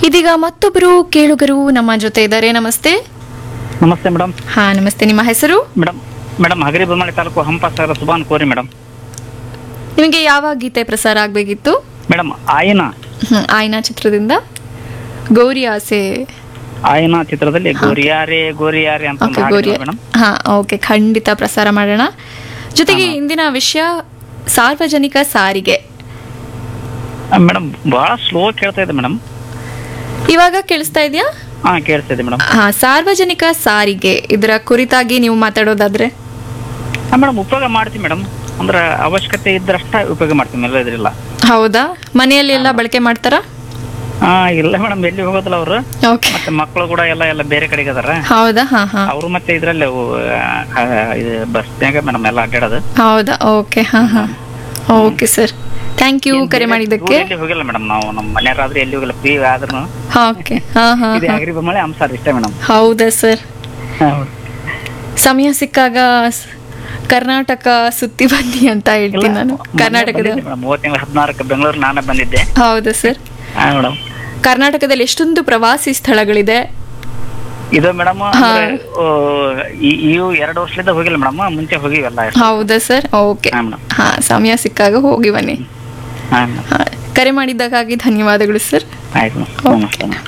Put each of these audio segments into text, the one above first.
ಇದೀಗ ಮತ್ತೊಬ್ಬರು ಕೇಳುಗರು ನಮ್ಮ ಜೊತೆ ಇದ್ದಾರೆ ನಮಸ್ತೆ ನಮಸ್ತೆ ಮೇಡಮ್ ಹಾ ನಮಸ್ತೆ ನಿಮ್ಮ ಹೆಸರು madam madam Hagari Bommanahalli taluk Hampa sir Subhan Kori madam ನಿಮಗೆ ಯಾವ ಗೀತೆ ಪ್ರಸಾರ ಆಗಬೇಕಿತ್ತು ಮೇಡಮ್ ಆಯನ ಆಯ್ನಾ ಚಿತ್ರದಿಂದ ಗೌರಿ ಆಸೆ ಆಯನ ಚಿತ್ರದಲ್ಲಿ ಗೋರಿಯಾರೆ ಗೋರಿಯಾರೆ ಅಂತ ಒಂದು ಓಕೆ ಹಾಡಿದೆ ಗೌರಿ ಮೇಡಮ್ ಹಾ ಓಕೆ ಖಂಡಿತ ಪ್ರಸಾರ ಮಾಡೋಣ ಜೊತೆಗೆ ಇಂದಿನ ವಿಷಯ ಸಾರ್ವಜನಿಕ ಸಾರಿಗೆ ಆ, ಮೇಡಮ್ ಬಹಳ ಸ್ಲೋ ಕೇಳ್ತಾ ಇದೆ ಮೇಡಮ್ ಇವಾಗ ಕೇಳಿಸ್ತಾ ಇದೆಯಾ ಹಾ ಕೇಳ್ತಾ ಇದೆ ಮೇಡಮ್ ಹಾ ಸಾರ್ವಜನಿಕ ಸಾರಿಗೆ ಇದರ ಕುರಿತಾಗಿ ನೀವು ಮಾತಾಡೋದಾದ್ರೆ ಹಾ ಮೇಡಮ್ ಉಪಯೋಗ ಮಾಡ್ತೀವಿ ಮೇಡಮ್ ಅಂದ್ರೆ ಅವಶ್ಯಕತೆ ಇದ್ದರಷ್ಟ ಉಪಯೋಗ ಮಾಡ್ತೀವಿ ಎಲ್ಲ ಇದ್ರಿಲ್ಲ ಹೌದಾ ಮನೆಯಲ್ಲಿ ಎಲ್ಲ ಬಳಕೆ ಮಾಡ್ತಾರಾ ಹಾ ಇಲ್ಲ ಮೇಡಮ್ ಎಲ್ಲಿ ಹೋಗೋದಿಲ್ಲ ಅವರು ಓಕೆ ಮತ್ತೆ ಮಕ್ಕಳು ಕೂಡ ಎಲ್ಲ ಎಲ್ಲ ಬೇರೆ ಕಡೆಗೆ ಅದಾರ ಹೌದಾ ಹಾ ಹಾ ಅವರು ಮತ್ತೆ ಇದ್ರಲ್ಲಿ ಅವು, ಆ, ಇದು ಬಸ್ನ್ಯಾಗ ಮೇಡಮ್ ಎಲ್ಲ ಅಡ್ಡಾಡೋದು ಹೌದಾ ಓಕೆ ಹಾ ಹಾ ಓಕೆ ಸರ್ ಥ್ಯಾಂಕ್ ಯು ಕರೆ ಮಾಡಿದ್ದಕ್ಕೆ ಎಲ್ಲಿ ಹೋಗಿಲ್ಲ ಮೇಡಮ್ ನಾವು ನಮ್ಮ ಮನೆಯವರಾದ್ರೆ ಎಲ್ಲಿ ಹೋಗಿಲ್ಲ ಫ್ರೀ ಆದ್ರೂ ಓಕೆ ಹಾ ಹಾ ಇದು ಹಾ ಹಗರಿ ಬೊಮ್ಮಳಿ ಅಂಸಾರ್ ಇಷ್ಟ ಮೇಡಮ್ ಹೌದಾ ಸರ್ ಸಮಯ ಸಿಕ್ಕಾಗ ಸ್- ಕರ್ನಾಟಕ ಸುತ್ತಿ ಬನ್ನಿ ಅಂತ ಹೇಳ್ತೀನಿ ನಾನು ಕರ್ನಾಟಕದ ಮೂವತ್ತು ತಿಂಗಳ ಹದಿನಾರಕ್ಕೆ ಬೆಂಗಳೂರು ನಾನೇ ಬಂದಿದ್ದೆ ಹೌದಾ ಸರ್ ಹಾ ಮೇಡಮ್ ಕರ್ನಾಟಕದಲ್ಲಿ ಎಷ್ಟೊಂದು ಪ್ರವಾಸಿ ಸ್ಥಳಗಳಿದೆ ಇದು ಮೇಡಮ್ ಇವು ಎರಡು ವರ್ಷದಿಂದ ಹೋಗಿಲ್ಲ ಮೇಡಮ್ ಮುಂಚೆ ಹೋಗಿವಲ್ಲ ಹೌದಾ ಸರ್ ಓಕೆ ಹಾ ಮೇಡಮ್ ಹಾ ಸಮಯ ಸಿಕ್ಕಾಗ ಹೋಗಿ ಬನ್ನಿ ಹಾ ಮೇಡಮ್ ಹಾ, ಕರೆ ಮಾಡಿದ್ದಕ್ಕಾಗಿ ಧನ್ಯವಾದಗಳು ಸರ್ ಆಯ್ತು ಮೇಡಮ್ ನಮಸ್ತೆ ಮೇಡಮ್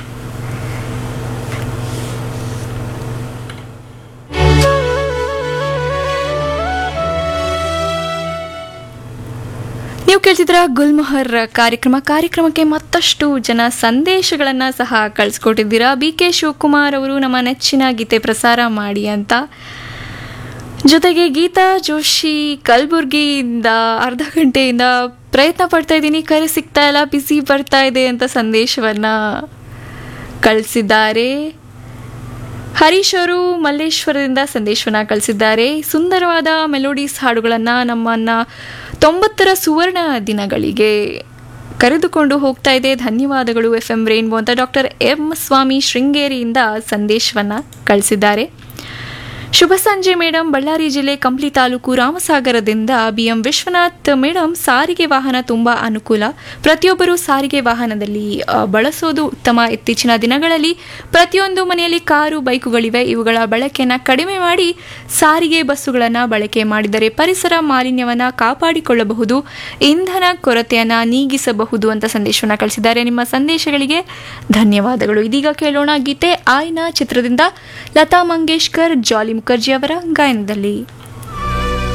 ನೀವು ಕೇಳ್ತಿದ್ರ ಗುಲ್ಮೊಹರ್ ಕಾರ್ಯಕ್ರಮ ಕಾರ್ಯಕ್ರಮಕ್ಕೆ ಮತ್ತಷ್ಟು ಜನ ಸಂದೇಶಗಳನ್ನ ಸಹ ಕಳಿಸ್ಕೊಟ್ಟಿದ್ದೀರಾ ಬಿ ಕೆ ಶಿವಕುಮಾರ್ ಅವರು ನಮ್ಮ ನೆಚ್ಚಿನ ಗೀತೆ ಪ್ರಸಾರ ಮಾಡಿ ಅಂತ ಜೊತೆಗೆ ಗೀತಾ ಜೋಶಿ ಕಲಬುರ್ಗಿಯಿಂದ ಅರ್ಧ ಗಂಟೆಯಿಂದ ಪ್ರಯತ್ನ ಪಡ್ತಾ ಇದ್ದೀನಿ ಕರೆ ಸಿಗ್ತಾ ಇಲ್ಲ ಬಿಸಿ ಬರ್ತಾ ಇದೆ ಅಂತ ಸಂದೇಶವನ್ನ ಕಳಿಸಿದ್ದಾರೆ ಹರೀಶ್ ಅವರು ಮಲ್ಲೇಶ್ವರದಿಂದ ಸಂದೇಶವನ್ನ ಕಳಿಸಿದ್ದಾರೆ ಸುಂದರವಾದ ಮೆಲೋಡೀಸ್ ಹಾಡುಗಳನ್ನು ನಮ್ಮನ್ನ ತೊಂಬತ್ತರ ಸುವರ್ಣ ದಿನಗಳಿಗೆ ಕರೆದುಕೊಂಡು ಹೋಗ್ತಾ ಇದೆ ಧನ್ಯವಾದಗಳು ಎಫ್ ಎಂ ರೇನ್ಬೋ ಅಂತ ಡಾಕ್ಟರ್ ಎಂ ಸ್ವಾಮಿ ಶೃಂಗೇರಿಯಿಂದ ಸಂದೇಶವನ್ನ ಕಳಿಸಿದ್ದಾರೆ ಶುಭ ಸಂಜೆ ಮೇಡಮ್ ಬಳ್ಳಾರಿ ಜಿಲ್ಲೆ ಕಂಪ್ಲಿ ತಾಲೂಕು ರಾಮಸಾಗರದಿಂದ ಬಿ ಎಂ ವಿಶ್ವನಾಥ್ ಮೇಡಮ್ ಸಾರಿಗೆ ವಾಹನ ತುಂಬ ಅನುಕೂಲ ಪ್ರತಿಯೊಬ್ಬರು ಸಾರಿಗೆ ವಾಹನದಲ್ಲಿ ಆ, ಬಳಸೋದು ಉತ್ತಮ ಇತ್ತೀಚಿನ ದಿನಗಳಲ್ಲಿ ಪ್ರತಿಯೊಂದು ಮನೆಯಲ್ಲಿ ಕಾರು ಬೈಕುಗಳಿವೆ ಇವುಗಳ ಬಳಕೆಯನ್ನು ಕಡಿಮೆ ಮಾಡಿ ಸಾರಿಗೆ ಬಸ್ಸುಗಳನ್ನು ಬಳಕೆ ಮಾಡಿದರೆ ಪರಿಸರ ಮಾಲಿನ್ಯವನ್ನು ಕಾಪಾಡಿಕೊಳ್ಳಬಹುದು ಇಂಧನ ಕೊರತೆಯನ್ನು ನೀಗಿಸಬಹುದು ಅಂತ ಸಂದೇಶವನ್ನು ಕಳಿಸಿದ್ದಾರೆ ನಿಮ್ಮ ಸಂದೇಶಗಳಿಗೆ ಧನ್ಯವಾದಗಳು ಇದೀಗ ಕೇಳೋಣ ಗೀತೆ ಆಯ್ನ ಚಿತ್ರದಿಂದ ಲತಾ ಮಂಗೇಶ್ಕರ್ ಜಾಲಿ ಮುಖರ್ಜಿ ಅವರ ಗಾಯನದಲ್ಲಿ